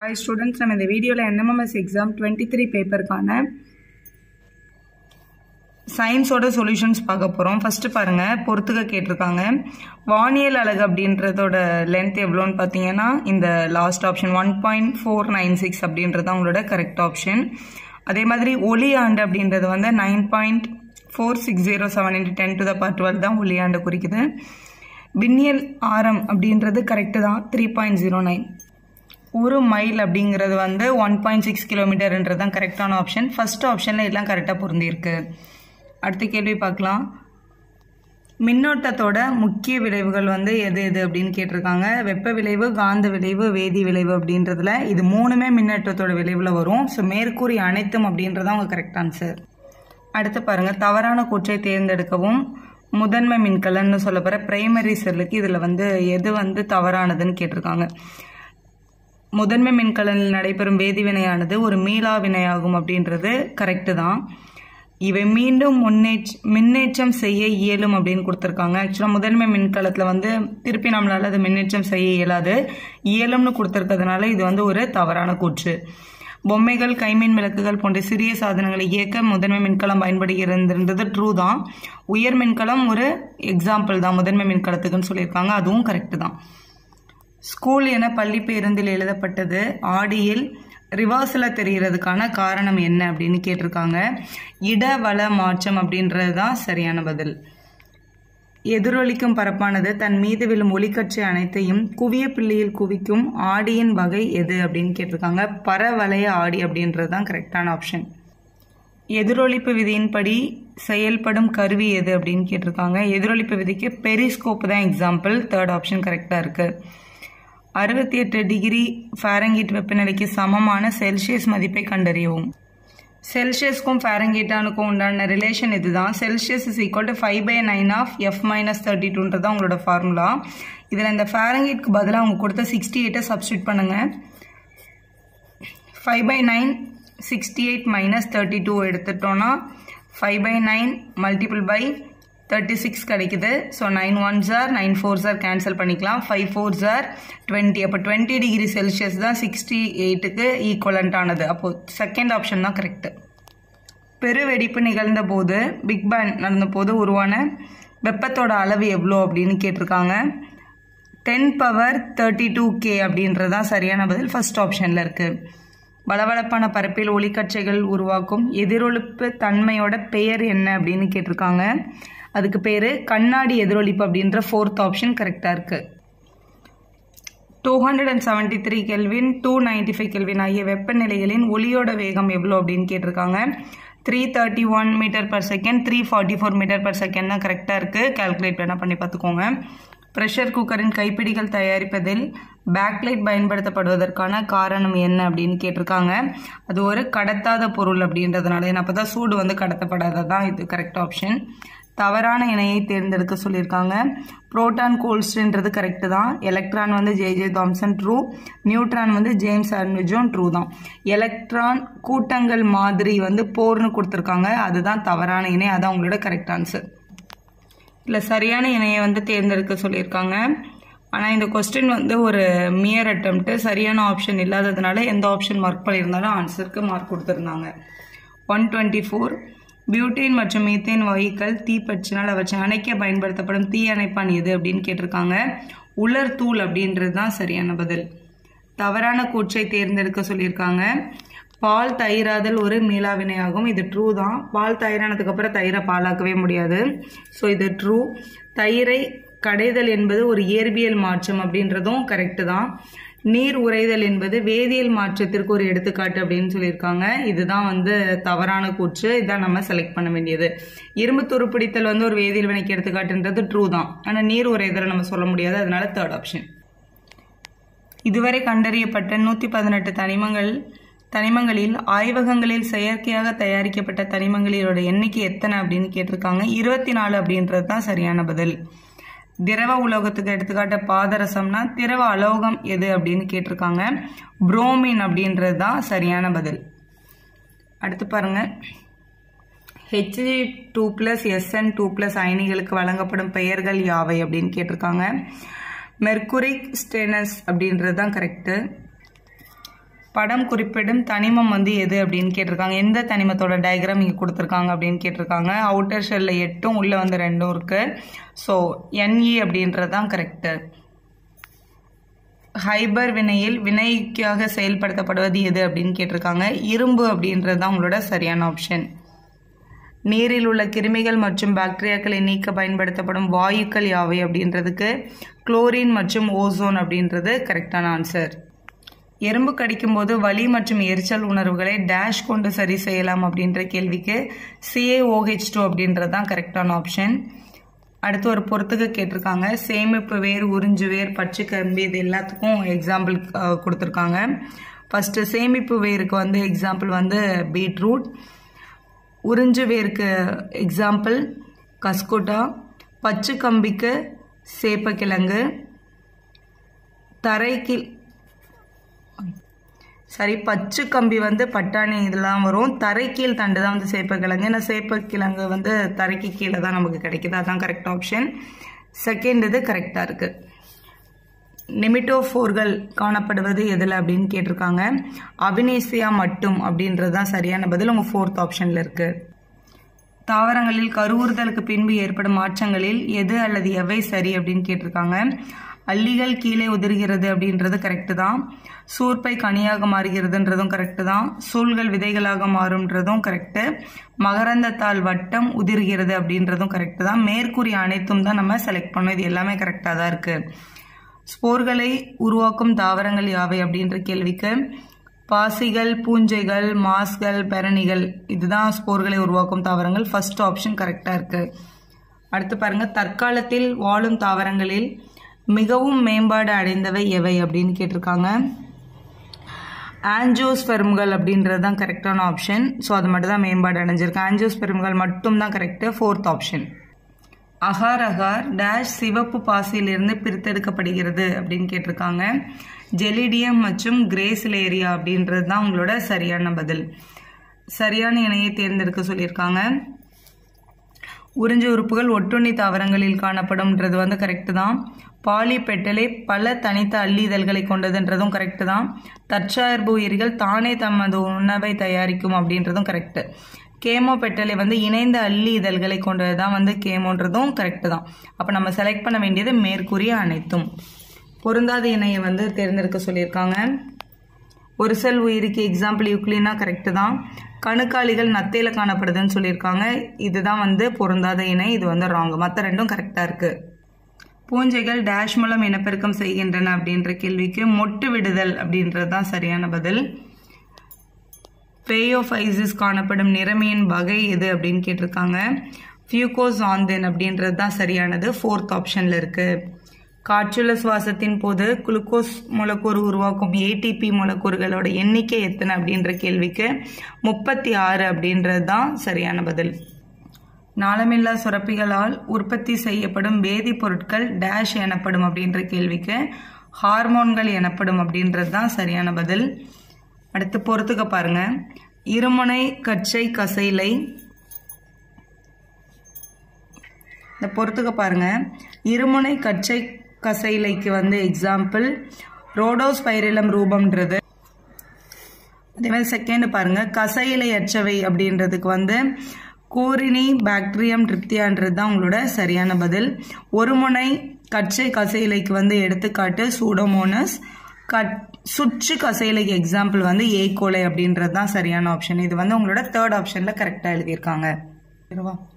hi students நம்ம இந்த வீடியோவில் என்எம்எஸ் எக்ஸாம் டுவெண்ட்டி த்ரீ பேப்பருக்கான சயின்ஸோட சொல்யூஷன்ஸ் பார்க்க போகிறோம் ஃபஸ்ட்டு பாருங்கள் பொறுத்துக்க கேட்டிருக்காங்க வானியல் அழகு அப்படின்றதோட லென்த் எவ்வளோன்னு பார்த்தீங்கன்னா இந்த last option one point four nine six அப்படின்றது தான் உங்களோட கரெக்ட் ஆப்ஷன் அதே மாதிரி ஒளி ஆண்டு அப்படின்றது வந்து nine point four six zero seven into ten to the part twelve தான் ஒளி ஆண்டு குறிக்குது விண்ணியல் ஆரம் அப்படின்றது கரெக்டு தான் த்ரீ பாயிண்ட் ஜீரோ நைன் ஒரு மைல் அப்படிங்கிறது வந்து ஒன் பாயிண்ட் சிக்ஸ் கிலோமீட்டர்ன்றது தான் கரெக்டான ஆப்ஷன் ஃபர்ஸ்ட் ஆப்ஷனில் எல்லாம் கரெக்டாக பொருந்திருக்கு அடுத்த கேள்வி பார்க்கலாம் மின்னோட்டத்தோட முக்கிய விளைவுகள் வந்து எது எது அப்படின்னு கேட்டிருக்காங்க வெப்ப விளைவு காந்த விளைவு வேதி விளைவு அப்படின்றதுல இது மூணுமே மின்னோட்டத்தோட விளைவில் வரும் ஸோ மேற்கூறிய அனைத்தும் அப்படின்றது அவங்க கரெக்ட் ஆன்சர் அடுத்து பாருங்க தவறான கூற்றை தேர்ந்தெடுக்கவும் முதன்மை மின்கலன்னு சொல்ல போகிற பிரைமரி செல்லுக்கு இதில் வந்து எது வந்து தவறானதுன்னு கேட்டிருக்காங்க முதன்மை மின்கலனில் நடைபெறும் வேதிவினையானது ஒரு மீளா வினையாகும் அப்படின்றது கரெக்டு தான் இவை மீண்டும் முன்னேற்ற மின்னேற்றம் செய்ய இயலும் அப்படின்னு கொடுத்துருக்காங்க ஆக்சுவலாக முதன்மை மின்கலத்தில் வந்து திருப்பி நம்மளால் அதை மின்னேற்றம் செய்ய இயலாது இயலும்னு கொடுத்துருக்கிறதுனால இது வந்து ஒரு தவறான கூற்று பொம்மைகள் கைமின் விளக்குகள் போன்ற சிறிய சாதனங்களை இயக்க முதன்மை மின்கலம் பயன்படுகிறதுன்றது ட்ரூ தான் உயர் மின்கலம் ஒரு எக்ஸாம்பிள் தான் முதன்மை மின்கலத்துக்குன்னு சொல்லியிருக்காங்க அதுவும் கரெக்டு தான் ஸ்கூல் என பள்ளி பேருந்தில் எழுதப்பட்டது ஆடியில் ரிவர்ஸில் தெரிகிறதுக்கான காரணம் என்ன அப்படின்னு கேட்டிருக்காங்க இடவள மாற்றம் அப்படின்றது தான் சரியான பதில் எதிரொலிக்கும் பரப்பானது தன் மீது விழும் ஒளிக்கற்றை அனைத்தையும் குவிய பிள்ளையில் குவிக்கும் ஆடியின் வகை எது அப்படின்னு கேட்டிருக்காங்க பரவளைய ஆடி அப்படின்றது தான் கரெக்டான ஆப்ஷன் எதிரொலிப்பு விதியின்படி செயல்படும் கருவி எது அப்படின்னு கேட்டிருக்காங்க எதிரொலிப்பு விதிக்கு பெரிஸ்கோப் தான் எக்ஸாம்பிள் தேர்ட் ஆப்ஷன் கரெக்டாக இருக்குது அறுபத்தி எட்டு டிகிரி ஃபாரங்கீட் வெப்பநிலைக்கு சமமான செல்சியஸ் மதிப்பை கண்டறியவும் செல்சியஸ்க்கும் ஃபாரங்கீட்டானுக்கும் உண்டான ரிலேஷன் இதுதான் Celsius is equal to five by nine of F minus thirty டூன்றது தான் உங்களோட ஃபார்முலா இதில் இந்த ஃபாரங்கீட்க்கு பதிலாக அவங்க கொடுத்த சிக்ஸ்டி எயிட்டை சப்ஸ்டியூட் பண்ணுங்கள் five by nine sixty eight minus thirty two எடுத்துட்டோன்னா five by nine multiple by thirty six கிடைக்குது ஸோ நைன் ஒன் ஜார் நைன் ஃபோர் ஜார் கேன்சல் பண்ணிக்கலாம் ஃபைவ் ஃபோர் ஜார் டுவெண்ட்டி அப்போ டுவெண்ட்டி டிகிரி செல்சியஸ் தான் சிக்ஸ்டி எயிட்டுக்கு ஈக்குவலண்ட் ஆனது அப்போது செகண்ட் ஆப்ஷன் தான் கரெக்டு பெருவெடிப்பு நிகழ்ந்த போது பிக் பேங் நடந்த போது உருவான வெப்பத்தோட அளவு எவ்வளோ அப்படின்னு கேட்டிருக்காங்க ten power thirty two K அப்படின்றது தான் சரியான பதில் ஃபர்ஸ்ட் ஆப்ஷனில் இருக்குது வளவளப்பான பரப்பில் ஒளிக்கற்றைகள் உருவாக்கும் எதிரொலிப்பு தன்மையோட பெயர் என்ன அப்படின்னு கேட்டிருக்காங்க அதுக்கு பேர் கண்ணாடி எதிரொலிப்பு அப்படின்ற ஃபோர்த் ஆப்ஷன் கரெக்டாக இருக்குது two hundred and seventy three kelvin two ninety five kelvin ஆகிய வெப்பநிலைகளின் ஒளியோட வேகம் எவ்வளோ அப்படின்னு கேட்டிருக்காங்க three thirty one metre per second three forty four metre per second தான் கரெக்டாக இருக்குது கால்குலேட் வேணால் பண்ணி பார்த்துக்கோங்க ப்ரெஷர் குக்கரின் கைப்பிடிகள் தயாரிப்பதில் பேக்லைட் பயன்படுத்தப்படுவதற்கான காரணம் என்ன அப்படின்னு கேட்டிருக்காங்க அது ஒரு கடத்தாத பொருள் அப்படின்றதுனால ஏன்னா அப்போ தான் சூடு வந்து கடத்தப்படாததான் இது கரெக்ட் ஆப்ஷன் தவறான இணையை தேர்ந்தெடுக்க சொல்லியிருக்காங்க புரோட்டான் கோல்ஸ்ட்ன்றது கரெக்டு தான் எலக்ட்ரான் வந்து J J Thomson true neutron வந்து ஜேம்ஸ் அர்மிஜோன் ட்ரூ தான் எலக்ட்ரான் கூட்டங்கள் மாதிரி வந்து போர்னு கொடுத்துருக்காங்க அதுதான் தவறான இணை அதான் உங்களோட கரெக்ட் ஆன்சர் இல்லை சரியான இணையை வந்து தேர்ந்தெடுக்க சொல்லியிருக்காங்க ஆனால் இந்த கொஸ்டின் வந்து ஒரு மியர் அட்டம்ப்ட்டு சரியான ஆப்ஷன் இல்லாததுனால எந்த ஆப்ஷன் மார்க் பண்ணியிருந்தாலும் ஆன்சருக்கு மார்க் கொடுத்துருந்தாங்க ஒன் டுவெண்ட்டி ஃபோர் பியூட்டேன் மற்றும் மீத்தேன் வாயுக்கள் தீப்பற்றினால் அவற்றை அணைக்க பயன்படுத்தப்படும் தீ அணைப்பான் எது அப்படின்னு கேட்டிருக்காங்க உலர் தூள் அப்படின்றது தான் சரியான பதில் தவறான கூற்றை தேர்ந்தெடுக்க சொல்லியிருக்காங்க பால் தயிராதல் ஒரு மீளாவினையாகும் இது ட்ரூ தான் பால் தயிரானதுக்கு அப்புறம் தயிரை பாலாக்கவே முடியாது ஸோ இது ட்ரூ தயிரை கடைதல் என்பது ஒரு இயற்பியல் மாற்றம் அப்படின்றதும் கரெக்டு தான் நீர் உறைதல் என்பது வேதியியல் மாற்றத்திற்கு ஒரு எடுத்துக்காட்டு அப்படின்னு சொல்லியிருக்காங்க இதுதான் வந்து தவறான கூற்று இதான் நம்ம செலக்ட் பண்ண வேண்டியது இரும்பு துருப்பிடித்தல் வந்து ஒரு வேதியியல் வினைக்கு எடுத்துக்காட்டுன்றது ட்ரூ தான் ஆனால் நீர் உறைதலை நம்ம சொல்ல முடியாது அதனால தேர்ட் ஆப்ஷன் இதுவரை கண்டறியப்பட்ட நூற்றி பதினெட்டு தனிமங்கள் தனிமங்களில் ஆய்வகங்களில் செயற்கையாக தயாரிக்கப்பட்ட தனிமங்களோட எண்ணிக்கை எத்தனை அப்படின்னு கேட்டிருக்காங்க இருபத்தி நாலு அப்படின்றது தான் சரியான பதில் திரவ உலோகத்துக்கு எடுத்துக்காட்ட பாதரசம்னா திரவ அலோகம் எது அப்படின்னு கேட்டிருக்காங்க புரோமின் அப்படின்றது தான் சரியான பதில் அடுத்து பாருங்க HG two plus SN two plus அயனிகளுக்கு வழங்கப்படும் பெயர்கள் யாவை அப்படின்னு கேட்டிருக்காங்க மெர்குரிக் ஸ்டெனஸ் அப்படின்றது தான் கரெக்டு படம் குறிப்பிடும் தனிமம் வந்து எது அப்படின்னு கேட்டிருக்காங்க எந்த தனிமத்தோட டயக்ராம் இங்கே கொடுத்துருக்காங்க அப்படின்னு கேட்டிருக்காங்க அவுட்டர் ஷெல்லில் எட்டும் உள்ளே வந்து ரெண்டும் இருக்குது ஸோ என்இ அப்படின்றது தான் கரெக்டு ஹைபர் வினையில் வினைக்காக செயல்படுத்தப்படுவது எது அப்படின்னு கேட்டிருக்காங்க இரும்பு அப்படின்றது தான் உங்களோட சரியான ஆப்ஷன் நீரில் உள்ள கிருமிகள் மற்றும் பாக்டீரியாக்களை நீக்க பயன்படுத்தப்படும் வாயுக்கள் யாவை அப்படின்றதுக்கு குளோரின் மற்றும் ஓசோன் அப்படின்றது கரெக்டான ஆன்சர் எறும்பு கடிக்கும்போது வலி மற்றும் எரிச்சல் உணர்வுகளை டேஷ் கொண்டு சரி செய்யலாம் அப்படின்ற கேள்விக்கு சிஏஓஹெச் டூ அப்படின்றது தான் கரெக்டான ஆப்ஷன் அடுத்து ஒரு பொறுத்துக்கு கேட்டிருக்காங்க சேமிப்பு வேர் உறிஞ்சு வேர் பச்சை கரும்பு இது எல்லாத்துக்கும் எக்ஸாம்பிள் கொடுத்துருக்காங்க ஃபஸ்ட்டு சேமிப்பு வேருக்கு வந்து எக்ஸாம்பிள் வந்து பீட்ரூட் உறிஞ்சு வேருக்கு எக்ஸாம்பிள் கஸ்கோட்டா பச்சை கம்பிக்கு சேப்பக்கிழங்கு தரைக்கு சரி பச்சை கம்பி வந்து பட்டாணி இதெல்லாம் வரும் தரைக்கீழ் தண்டு தான் வந்து சேப்பக்கிழங்கு ஏன்னா சேப்பக்கிழங்கு வந்து தரைக்கு கீழே தான் நமக்கு கிடைக்குது அதுதான் கரெக்ட் ஆப்ஷன் செகண்ட் இது கரெக்டாக இருக்குது நிமிட்டோஃபோர்கள் காணப்படுவது எதில் அப்படின்னு கேட்டிருக்காங்க அபினேசியா மட்டும் அப்படின்றது தான் சரியான பதில் உங்கள் ஃபோர்த் ஆப்ஷனில் இருக்குது தாவரங்களில் கருவுறுதலுக்கு பின்பு ஏற்படும் மாற்றங்களில் எது அல்லது எவை சரி அப்படின்னு கேட்டிருக்காங்க அள்ளிகள் கீழே உதிர்கிறது அப்படின்றது கரெக்டு தான் சூர்ப்பை கனியாக மாறுகிறதுன்றதும் கரெக்டு தான் சூழ்கள் விதைகளாக மாறும்ன்றதும் கரெக்டு மகரந்தத்தால் வட்டம் உதிர்கிறது அப்படின்றதும் கரெக்டு தான் மேற்கூறிய அனைத்தும் தான் நம்ம செலக்ட் பண்ணோம் இது எல்லாமே கரெக்டாக தான் இருக்குது ஸ்போர்களை உருவாக்கும் தாவரங்கள் யாவை அப்படின்ற கேள்விக்கு பாசிகள் பூஞ்சைகள் மாஸ்கள் பெரணிகள் இதுதான் ஸ்போர்களை உருவாக்கும் தாவரங்கள் ஃபர்ஸ்ட் ஆப்ஷன் கரெக்டாக இருக்குது அடுத்து பாருங்கள் தற்காலத்தில் வாழும் தாவரங்களில் மிகவும் மேம்பாடு அடைந்தவை எவை அப்படின்னு கேட்டிருக்காங்க ஆன்ஜோஸ்பெர்ம்கள் அப்படின்றது தான் கரெக்டான ஆப்ஷன் ஸோ அது மட்டும் தான் மேம்பாடு அடைஞ்சிருக்கு ஆன்ஜோஸ்பெர்ம்கள் மட்டும் தான் correct fourth option agar agar dash சிவப்பு பாசியிலிருந்து பிரித்தெடுக்கப்படுகிறது அப்படின்னு கேட்டிருக்காங்க ஜெலிடியம் மற்றும் கிரேசிலேரியா அப்படின்றது தான் உங்களோட சரியான பதில் சரியான இணையை தேர்ந்தெடுக்க சொல்லியிருக்காங்க உறிஞ்சு உறுப்புகள் ஒட்டுண்ணி தாவரங்களில் காணப்படும்ன்றது வந்து கரெக்டு தான் பாலி பெட்டலை பல தனித்த அள்ளிதழ்களை கொண்டதுன்றதும் கரெக்டு தான் தற்சார்பு உயிரிகள் தானே தமது உணவை தயாரிக்கும் அப்படின்றதும் கரெக்டு கேமோ பெட்டலை வந்து இணைந்த அள்ளி இதழ்களை கொண்டது தான் வந்து கேமோன்றதும் கரெக்டு தான் அப்போ நம்ம செலக்ட் பண்ண வேண்டியது மேற்கூறிய அனைத்தும் பொருந்தாத இணையை வந்து தேர்ந்தெடுக்க சொல்லியிருக்காங்க ஒரு செல் உயிருக்கு எக்ஸாம்பிள் யூக்ளினா கரெக்டு தான் கணுக்காலிகள் நத்தையில் காணப்படுதுன்னு சொல்லியிருக்காங்க இதுதான் வந்து பொருந்தாத இணை இது வந்து ராங் மற்ற ரெண்டும் கரெக்டாக இருக்குது பூஞ்சைகள் டேஷ் மூலம் இனப்பெருக்கம் செய்கின்றன அப்படின்ற கேள்விக்கு மொட்டு விடுதல் அப்படின்றது தான் சரியான பதில் பேயோஃபைசிஸ் காணப்படும் நிறமியின் வகை எது அப்படின்னு கேட்டிருக்காங்க ஃபியூகோஸ் ஆந்தன் அப்படின்றது தான் சரியானது ஃபோர்த் ஆப்ஷனில் இருக்குது காற்றுள்ள சுவாசத்தின் போது குளுக்கோஸ் மூலக்கூறு உருவாக்கும் ஏடிபி மூலக்கூறுகளோட எண்ணிக்கை எத்தனை அப்படின்ற கேள்விக்கு முப்பத்தி ஆறு அப்படின்றது தான் சரியான பதில் நாளமில்லா சுரப்பிகளால் உற்பத்தி செய்யப்படும் வேதிப்பொருட்கள் டேஷ் எனப்படும் அப்படின்ற கேள்விக்கு ஹார்மோன்கள் எனப்படும் அப்படின்றது தான் சரியான பதில் அடுத்து பொறுத்துக்க பாருங்க இருமுனை கச்சை கசைலை இந்த பொறுத்துக்க பாருங்க இருமுனை கச்சை கசைலைக்கு வந்து எக்ஸாம்பிள் ரோடோஸ்பைரிலம் ரூபம்ன்றது அதே மாதிரி செகண்ட் பாருங்க கசையிலை அற்றவை அப்படின்றதுக்கு வந்து கோரினி பாக்டீரியம் ட்ரிப்தியான்றது தான் உங்களோட சரியான பதில் ஒரு முனை கச்சை கசையிலைக்கு வந்து எடுத்துக்காட்டு சூடோமோனஸ் கட் சுற்று கசையிலைக்கு எக்ஸாம்பிள் வந்து ஏ கோலை அப்படின்றது தான் சரியான ஆப்ஷன் இது வந்து உங்களோட தேர்ட் ஆப்ஷனில் கரெக்டாக எழுதியிருக்காங்க